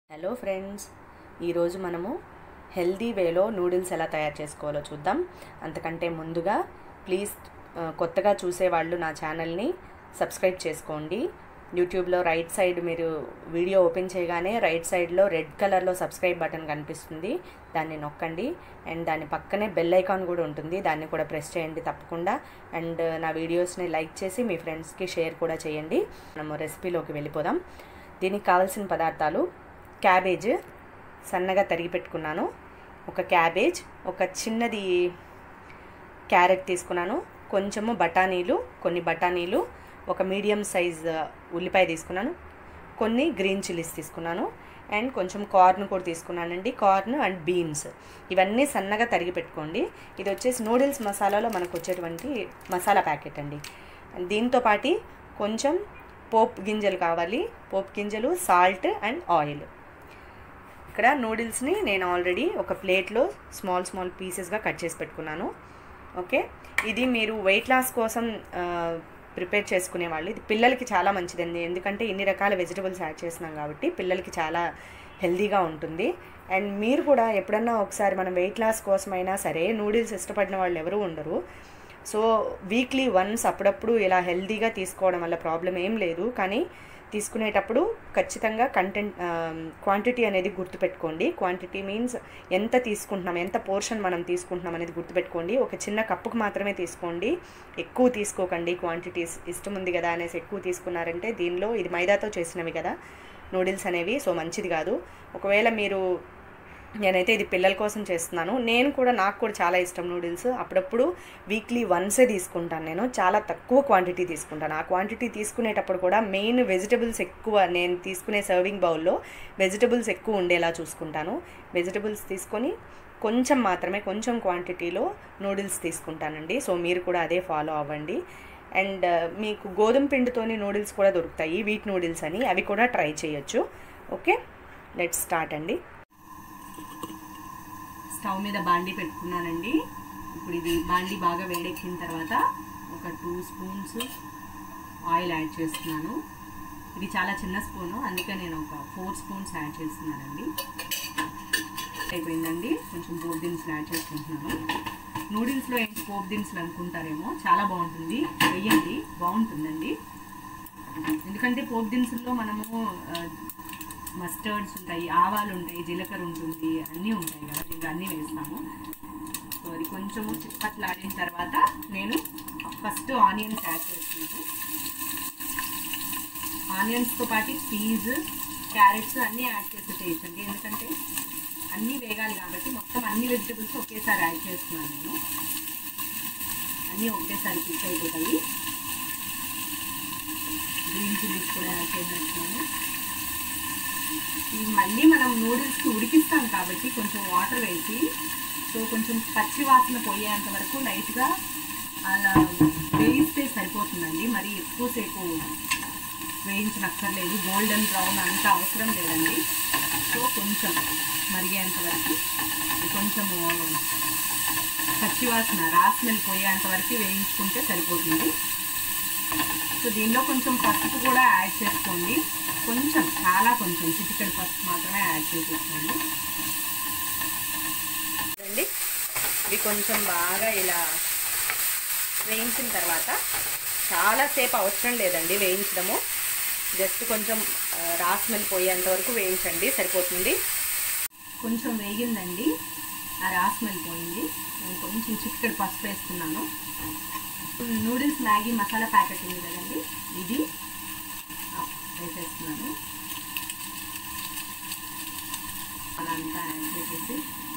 hello friends ఈరోజు మనము healthy వేలో నూడిల్స్ ఎలా తయారు చేసుకోవాలో చూద్దాం అంతకంటే ముందుగా ప్లీజ్ ఆ, కొత్తగా చూసేవాళ్ళు నా ఛానల్ని సబ్స్క్రైబ్ చేసుకోండి యూట్యూబ్లో రైట్ సైడ్ మీరు వీడియో ఓపెన్ చేయగానే రైట్ సైడ్లో రెడ్ కలర్లో సబ్స్క్రైబ్ బటన్ కనిపిస్తుంది దాన్ని నొక్కండి అండ్ దాని పక్కనే బెల్ ఐకాన్ కూడా ఉంటుంది దాన్ని కూడా ప్రెస్ చేయండి తప్పకుండా అండ్ నా వీడియోస్ని లైక్ చేసి మీ ఫ్రెండ్స్కి షేర్ కూడా చేయండి మనము రెసిపీలోకి వెళ్ళిపోదాం దీనికి కావాల్సిన పదార్థాలు క్యాబేజ్ సన్నగా తరిగి పెట్టుకున్నాను ఒక క్యాబేజ్ ఒక చిన్నది క్యారెట్ తీసుకున్నాను కొంచెము బఠానీలు కొన్ని బఠానీలు ఒక మీడియం సైజ్ ఉల్లిపాయ తీసుకున్నాను కొన్ని గ్రీన్ చిల్లీస్ తీసుకున్నాను అండ్ కొంచెం కార్న్ కూడా తీసుకున్నానండి కార్న్ అండ్ బీన్స్ ఇవన్నీ సన్నగా తరిగి పెట్టుకోండి ఇది వచ్చేసి నూడిల్స్ మసాలాలో మనకు వచ్చేటువంటి మసాలా ప్యాకెట్ అండి దీంతో పాటి కొంచెం పోపు గింజలు కావాలి పోపు గింజలు సాల్ట్ అండ్ ఆయిల్ ఇక్కడ నూడిల్స్ని నేను ఆల్రెడీ ఒక ప్లేట్లో స్మాల్ స్మాల్ పీసెస్గా కట్ చేసి పెట్టుకున్నాను ఓకే ఇది మీరు వెయిట్ లాస్ కోసం ప్రిపేర్ చేసుకునే వాళ్ళు ఇది పిల్లలకి చాలా మంచిదండి ఎందుకంటే ఇన్ని రకాల వెజిటబుల్స్ యాడ్ చేస్తున్నాం కాబట్టి పిల్లలకి చాలా హెల్దీగా ఉంటుంది అండ్ మీరు కూడా ఎప్పుడన్నా ఒకసారి మనం వెయిట్ లాస్ కోసమైనా సరే నూడిల్స్ ఇష్టపడిన వాళ్ళు ఎవరు ఉండరు సో వీక్లీ వన్స్ అప్పుడప్పుడు ఇలా హెల్దీగా తీసుకోవడం వల్ల ప్రాబ్లం ఏం లేదు కానీ తీసుకునేటప్పుడు ఖచ్చితంగా కంటెంట్ క్వాంటిటీ అనేది గుర్తుపెట్టుకోండి క్వాంటిటీ మీన్స్ ఎంత తీసుకుంటున్నాం ఎంత పోర్షన్ మనం తీసుకుంటున్నాం అనేది గుర్తుపెట్టుకోండి ఒక చిన్న కప్పుకు మాత్రమే తీసుకోండి ఎక్కువ తీసుకోకండి క్వాంటిటీస్ ఇష్టం ఉంది కదా అనేసి ఎక్కువ తీసుకున్నారంటే దీనిలో ఇది మైదాతో చేసినవి కదా నూడిల్స్ అనేవి సో మంచిది కాదు ఒకవేళ మీరు నేనైతే ఇది పిల్లల కోసం చేస్తున్నాను నేను కూడా నాకు కూడా చాలా ఇష్టం నూడిల్స్ అప్పుడప్పుడు వీక్లీ వన్సే తీసుకుంటాను నేను చాలా తక్కువ క్వాంటిటీ తీసుకుంటాను ఆ క్వాంటిటీ తీసుకునేటప్పుడు కూడా మెయిన్ వెజిటబుల్స్ ఎక్కువ నేను తీసుకునే సర్వింగ్ బౌల్లో వెజిటబుల్స్ ఎక్కువ ఉండేలా చూసుకుంటాను వెజిటబుల్స్ తీసుకొని కొంచెం మాత్రమే కొంచెం క్వాంటిటీలో నూడిల్స్ తీసుకుంటానండి సో మీరు కూడా అదే ఫాలో అవ్వండి అండ్ మీకు గోధుమ పిండితోని నూడిల్స్ కూడా దొరుకుతాయి వీట్ నూడిల్స్ అని అవి కూడా ట్రై చేయొచ్చు ఓకే లెట్స్ స్టార్ట్ అండి స్టవ్ మీద బాండి పెట్టుకున్నానండి ఇప్పుడు ఇది బాండి బాగా వేడెక్కిన తర్వాత ఒక టూ స్పూన్స్ ఆయిల్ యాడ్ చేస్తున్నాను ఇది చాలా చిన్న స్పూను అందుకే నేను ఒక ఫోర్ స్పూన్స్ యాడ్ చేస్తున్నానండి అయిపోయిందండి కొంచెం పోప్ దినుసులు యాడ్ చేసుకుంటున్నాను నూడిల్స్లో ఏంటి పోప్ దినుసులు అనుకుంటారేమో చాలా బాగుంటుంది వెయ్యండి బాగుంటుందండి ఎందుకంటే పోప్ దినుసుల్లో మనము మస్టర్డ్స్ ఉంటాయి ఆవాలు ఉంటాయి జీలకర్ర ఉంటుంది అన్నీ ఉంటాయి కదా ఇంకా అన్నీ వేస్తాము సో అది కొంచెము చిప్పట్లాడిన తర్వాత నేను ఫస్ట్ ఆనియన్స్ యాడ్ చేస్తున్నాను ఆనియన్స్తో పాటు పీజ్ క్యారెట్స్ అన్నీ యాడ్ చేసి చేయొచ్చండి ఎందుకంటే అన్నీ వేగాలి కాబట్టి మొత్తం అన్ని వెజిటబుల్స్ ఒకేసారి యాడ్ చేస్తున్నాను నేను అన్నీ ఒకేసారి కుక్ అయిపోతాయి గ్రీన్ చిల్లీస్ కూడా యాడ్ చేసేస్తున్నాను మళ్ళీ మనం నూడిల్స్కి ఉడికిస్తాం కాబట్టి కొంచెం వాటర్ వేసి సో కొంచెం పచ్చి వాసన పోయేంత వరకు లైట్గా అలా వేయిస్తే సరిపోతుందండి మరి ఎక్కువసేపు వేయించనక్కర్లేదు గోల్డెన్ బ్రౌన్ అంత అవసరం లేదండి సో కొంచెం మరిగేంత వరకు కొంచెము పచ్చివాసన రాస్మెల్ పోయేంత వరకు వేయించుకుంటే సరిపోతుంది సో దీనిలో కొంచెం పసుపు కూడా యాడ్ చేసుకోండి కొంచెం చాలా కొంచెం చిటికెడు పసుపు మాత్రమే యాడ్ చేసేసుకోండి చూడండి ఇవి కొంచెం బాగా ఇలా వేయించిన తర్వాత చాలాసేపు అవసరం లేదండి వేయించడము జస్ట్ కొంచెం రాస్మెల్ పోయేంత వరకు వేయించండి సరిపోతుంది కొంచెం వేగిందండి ఆ రాస్మెల్ పోయింది నేను కొంచెం చిటికెడు పసుపు వేస్తున్నాను నూడిల్స్ మ్యాగీ మసాలా ప్యాకెట్ ఉంది కదండి ఇది వేసేస్తున్నాను అలా అంతా యాడ్ చేసేసి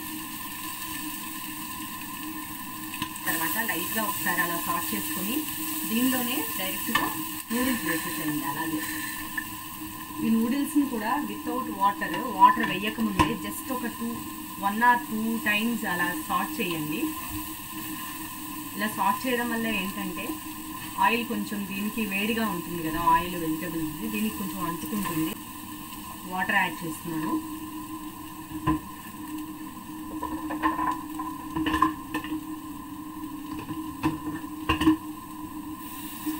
తర్వాత లైట్గా ఒకసారి అలా సాట్ చేసుకొని దీనిలోనే డైరెక్ట్గా నూడిల్స్ వేసేసేయండి అలాగే ఈ నూడిల్స్ని కూడా వితౌట్ వాటర్ వాటర్ వేయకముందే జస్ట్ ఒక two one or two times అలా సాట్ చేయండి ఇలా సాట్ చేయడం వల్ల ఏంటంటే ఆయిల్ కొంచెం దీనికి వేడిగా ఉంటుంది కదా ఆయిల్ వెజిటబుల్స్ దీనికి కొంచెం అంటుకుంటుంది వాటర్ యాడ్ చేస్తున్నాను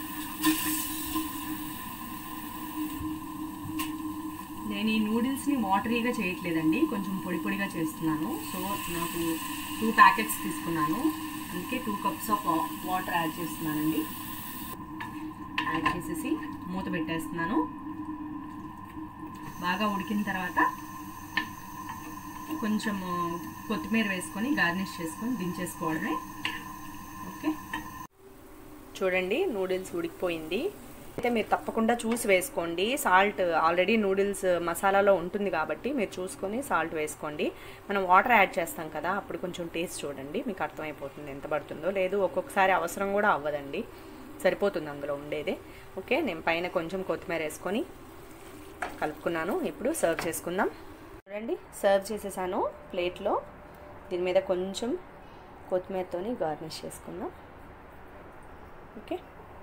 నేను ఈ నూడిల్స్ని వాటర్ వాటరీగా చేయట్లేదండి కొంచెం పొడి పొడిగా చేస్తున్నాను సో నాకు టూ ప్యాకెట్స్ తీసుకున్నాను అందుకే two cups of water add చేస్తున్నానండి యాడ్ చేసేసి మూత పెట్టేస్తున్నాను బాగా ఉడికిన తర్వాత కొంచెం కొత్తిమీర వేసుకొని గార్నిష్ చేసుకొని దించేసుకోవడమే ఓకే చూడండి నూడిల్స్ ఉడికిపోయింది అయితే మీరు తప్పకుండా చూసి వేసుకోండి సాల్ట్ ఆల్రెడీ నూడిల్స్ మసాలాలో ఉంటుంది కాబట్టి మీరు చూసుకొని సాల్ట్ వేసుకోండి మనం వాటర్ యాడ్ చేస్తాం కదా అప్పుడు కొంచెం టేస్ట్ చూడండి మీకు అర్థమైపోతుంది ఎంత పడుతుందో లేదు ఒక్కొక్కసారి అవసరం కూడా అవ్వదండి సరిపోతుంది అందులో ఉండేది ఓకే నేను పైన కొంచెం కొత్తిమీర వేసుకొని కలుపుకున్నాను ఇప్పుడు సర్వ్ చేసుకుందాం చూడండి సర్వ్ చేసేసాను ప్లేట్లో దీని మీద కొంచెం కొత్తిమీరతోని గార్నిష్ చేసుకుందాం ఓకే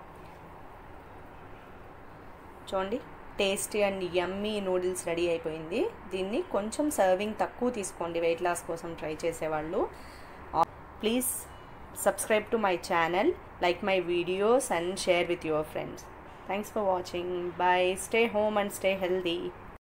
చూడండి tasty and yummy noodles ready అయిపోయింది దీన్ని కొంచెం సర్వింగ్ తక్కువ తీసుకోండి వెయిట్ లాస్ కోసం ట్రై చేసేవాళ్ళు please subscribe to my channel like my videos and share with your friends thanks for watching bye stay home and stay healthy